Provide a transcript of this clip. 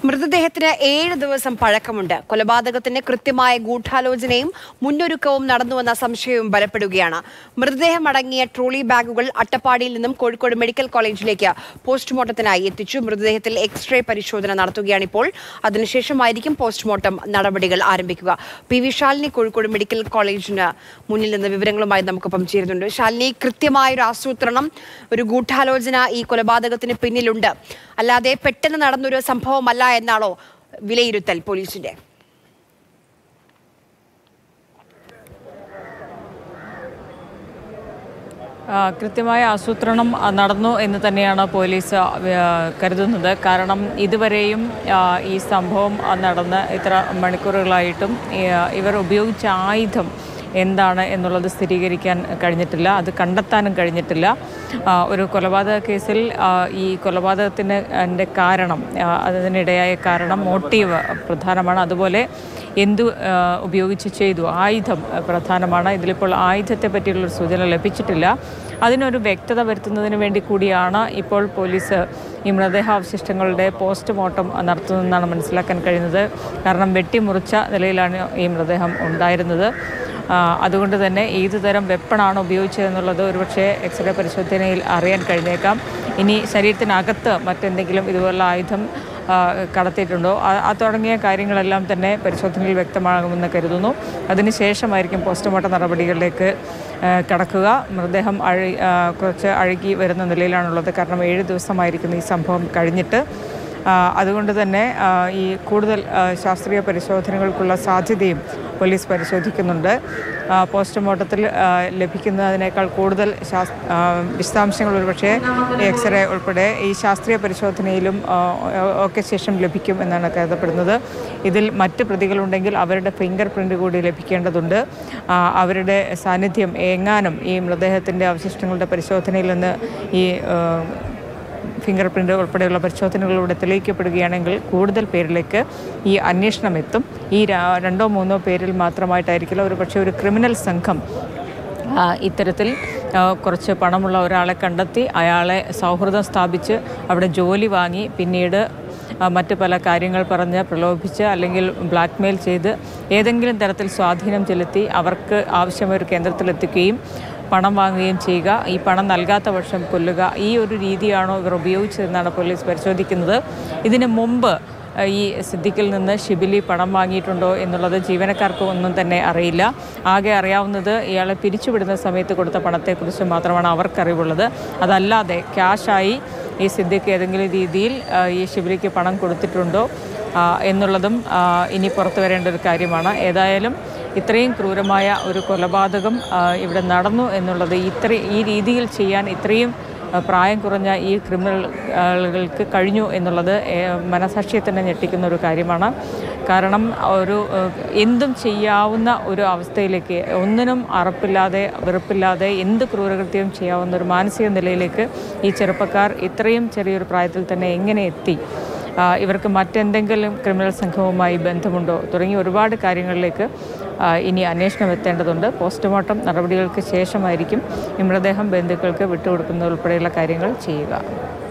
മൃതദേഹത്തിന് ഏഴ് ദിവസം പഴക്കമുണ്ട് കൊലപാതകത്തിന് കൃത്യമായ ഗൂഢാലോചനയും മുന്നൊരുക്കവും നടന്നുവെന്ന സംശയവും ബലപ്പെടുകയാണ് മൃതദേഹം അടങ്ങിയ ട്രോളി ബാഗുകൾ അട്ടപ്പാടിയിൽ നിന്നും കോഴിക്കോട് മെഡിക്കൽ കോളേജിലേക്ക് പോസ്റ്റ്മോർട്ടത്തിനായി എത്തിച്ചു മൃതദേഹത്തിൽ എക്സ്റേ പരിശോധന നടത്തുകയാണിപ്പോൾ അതിനുശേഷമായിരിക്കും പോസ്റ്റ്മോർട്ടം നടപടികൾ ആരംഭിക്കുക P V Shalini Kozhikode medical കോളേജിന് മുന്നിൽ നിന്ന് വിവരങ്ങളുമായി നമുക്കൊപ്പം ചേരുന്നുണ്ട് ശാലിനി കൃത്യമായൊരു ആസൂത്രണം ഒരു ഗൂഢാലോചന ഈ കൊലപാതകത്തിന് പിന്നിലുണ്ട് അല്ലാതെ പെട്ടെന്ന് നടന്നൊരു സംഭവമല്ല എന്നാണോ വിലയിരുത്തൽ പോലീസിന്റെ ആ, കൃത്യമായ ആസൂത്രണം ആ, നടന്നു എന്ന് തന്നെയാണ് പോലീസ് ആ, കരുതുന്നത് കാരണം ഇതുവരെയും ആ, ഈ സംഭവം ആ, നടന്ന് ഇത്ര മണിക്കൂറുകളായിട്ടും ഈ, ആ, ഇവർ ഉപയോഗിച്ച ആയുധം എന്താണ് എന്നുള്ളത് സ്ഥിരീകരിക്കാൻ കഴിഞ്ഞിട്ടില്ല അത് കണ്ടെത്താനും കഴിഞ്ഞിട്ടില്ല ആ, ഒരു കൊലപാതക കേസിൽ ആ, ഈ കൊലപാതകത്തിന് അതിൻ്റെ കാരണം ആ, അതിനിടയായ കാരണം മോട്ടീവ് പ്രധാനമാണ് അതുപോലെ എന്തു ആ, ഉപയോഗിച്ച് ചെയ്തു ആയുധം ആ, പ്രധാനമാണ് ഇതിലിപ്പോൾ ആയുധത്തെ പറ്റിയുള്ളൊരു സൂചന ലഭിച്ചിട്ടില്ല അതിനൊരു വ്യക്തത വരുത്തുന്നതിന് വേണ്ടി കൂടിയാണ് ഇപ്പോൾ പോലീസ് ഈ മൃതദേഹാവശിഷ്ടങ്ങളുടെ പോസ്റ്റ്മോർട്ടം നടത്തുന്നതെന്നാണ് മനസ്സിലാക്കാൻ കഴിയുന്നത് കാരണം വെട്ടിമുറിച്ച നിലയിലാണ് ഈ മൃതദേഹം ഉണ്ടായിരുന്നത് ആ, അതുകൊണ്ട് തന്നെ ഏത് തരം വെപ്പണാണ് ഉപയോഗിച്ചതെന്നുള്ളത് ഒരുപക്ഷെ എക്സ്റേ പരിശോധനയിൽ അറിയാൻ കഴിഞ്ഞേക്കാം ഇനി ശരീരത്തിനകത്ത് മറ്റെന്തെങ്കിലും ഇതുപോലുള്ള ആയുധം ആ, കടത്തിയിട്ടുണ്ടോ ആ- ആ തുടങ്ങിയ കാര്യങ്ങളെല്ലാം തന്നെ പരിശോധനയിൽ വ്യക്തമാകുമെന്ന് കരുതുന്നു അതിനുശേഷമായിരിക്കും പോസ്റ്റ്മോർട്ടം നടപടികളിലേക്ക് ആ, കടക്കുക മൃതദേഹം അഴി ആ, കുറച്ച് അഴുകി വരുന്ന നിലയിലാണുള്ളത് കാരണം ഏഴ് ദിവസമായിരിക്കും ഈ സംഭവം കഴിഞ്ഞിട്ട് ആ, അതുകൊണ്ട് തന്നെ ആ, ഈ കൂടുതൽ ആ, ശാസ്ത്രീയ പരിശോധനകൾക്കുള്ള സാധ്യതയും പോലീസ് പരിശോധിക്കുന്നുണ്ട് ആ, പോസ്റ്റ്മോർട്ടത്തിൽ ആ, ലഭിക്കുന്നതിനേക്കാൾ കൂടുതൽ ശാസ് ആ, വിശദാംശങ്ങൾ ഒരുപക്ഷെ എക്സ്റേ ഉൾപ്പെടെ ഈ ശാസ്ത്രീയ പരിശോധനയിലും ആ, ഒക്കെ ശേഷം ലഭിക്കും എന്നാണ് കരുതപ്പെടുന്നത് ഇതിൽ മറ്റ് പ്രതികളുണ്ടെങ്കിൽ അവരുടെ ഫിംഗർ പ്രിൻ്റ് കൂടി ലഭിക്കേണ്ടതുണ്ട് ആ, അവരുടെ സാന്നിധ്യം എങ്ങാനും ഈ മൃതദേഹത്തിൻ്റെ അവശിഷ്ടങ്ങളുടെ പരിശോധനയിൽ നിന്ന് ഈ ആ, ഫിംഗർ പ്രിൻ്റ് ഉൾപ്പെടെയുള്ള പരിശോധനകളിലൂടെ തെളിയിക്കപ്പെടുകയാണെങ്കിൽ കൂടുതൽ പേരിലേക്ക് ഈ അന്വേഷണം എത്തും ഈ രാ- രണ്ടോ മൂന്നോ പേരിൽ മാത്രമായിട്ടായിരിക്കില്ല ഒരു പക്ഷേ ഒരു ക്രിമിനൽ സംഘം ആ, ഇത്തരത്തിൽ ആ, കുറച്ച് പണമുള്ള ഒരാളെ കണ്ടെത്തി അയാളെ സൗഹൃദം സ്ഥാപിച്ച് അവിടെ ജോലി വാങ്ങി പിന്നീട് ആ, മറ്റ് പല കാര്യങ്ങൾ പറഞ്ഞ് പ്രലോഭിച്ച് അല്ലെങ്കിൽ ബ്ലാക്ക് മെയിൽ ചെയ്ത് ഏതെങ്കിലും തരത്തിൽ സ്വാധീനം ചെലുത്തി അവർക്ക് ആവശ്യമായ ഒരു കേന്ദ്രത്തിലെത്തിക്കുകയും പണം വാങ്ങുകയും ചെയ്യുക ഈ പണം നൽകാത്ത പക്ഷം കൊല്ലുക ഈ ഒരു രീതിയാണോ ഇവർ ഉപയോഗിച്ചതെന്നാണ് പോലീസ് പരിശോധിക്കുന്നത് ഇതിന് മുമ്പ് ഏഹ്, ഈ സിദ്ദിഖിൽ നിന്ന് ഷിബിലി പണം വാങ്ങിയിട്ടുണ്ടോ എന്നുള്ളത് ജീവനക്കാർക്ക് ഒന്നും തന്നെ അറിയില്ല ആകെ അറിയാവുന്നത് ഇയാളെ പിരിച്ചുവിടുന്ന സമയത്ത് കൊടുത്ത പണത്തെക്കുറിച്ച് മാത്രമാണ് അവർക്കറിവുള്ളത് അതല്ലാതെ ക്യാഷായി ഈ സിദ്ദിഖ് ഏതെങ്കിലും രീതിയിൽ ഏഹ്, ഈ ഷിബിലിക്ക് പണം കൊടുത്തിട്ടുണ്ടോ ആ, എന്നുള്ളതും ആ, ഇനി പുറത്തു വരേണ്ട ഒരു കാര്യമാണ് ഏതായാലും ഇത്രയും ക്രൂരമായ ഒരു കൊലപാതകം ആ, ഇവിടെ നടന്നു എന്നുള്ളത് ഇത്ര ഈ രീതിയിൽ ചെയ്യാൻ ഇത്രയും ആ, പ്രായം കുറഞ്ഞ ഈ ക്രിമിനൽ ആളുകൾക്ക് കഴിഞ്ഞു എന്നുള്ളത് ഏ, മനസാക്ഷിയെ തന്നെ ഞെട്ടിക്കുന്ന ഒരു കാര്യമാണ് കാരണം ഒരു ഏ, എന്തും ചെയ്യാവുന്ന ഒരു അവസ്ഥയിലേക്ക് ഒന്നിനും അറപ്പില്ലാതെ വെറുപ്പില്ലാതെ എന്ത് ക്രൂരകൃത്യവും ചെയ്യാവുന്ന ഒരു മാനസിക നിലയിലേക്ക് ഈ ചെറുപ്പക്കാർ ഇത്രയും ചെറിയൊരു പ്രായത്തിൽ തന്നെ എങ്ങനെ എത്തി ആ, ഇവർക്ക് മറ്റെന്തെങ്കിലും ക്രിമിനൽ സംഘവുമായി ബന്ധമുണ്ടോ തുടങ്ങിയ ഒരുപാട് കാര്യങ്ങളിലേക്ക് ആ, ഇനി അന്വേഷണം എത്തേണ്ടതുണ്ട് പോസ്റ്റ്മോർട്ടം നടപടികൾക്ക് ശേഷമായിരിക്കും ഈ മൃതദേഹം ബന്ധുക്കൾക്ക് വിട്ടുകൊടുക്കുന്നത് ഉൾപ്പെടെയുള്ള കാര്യങ്ങൾ ചെയ്യുക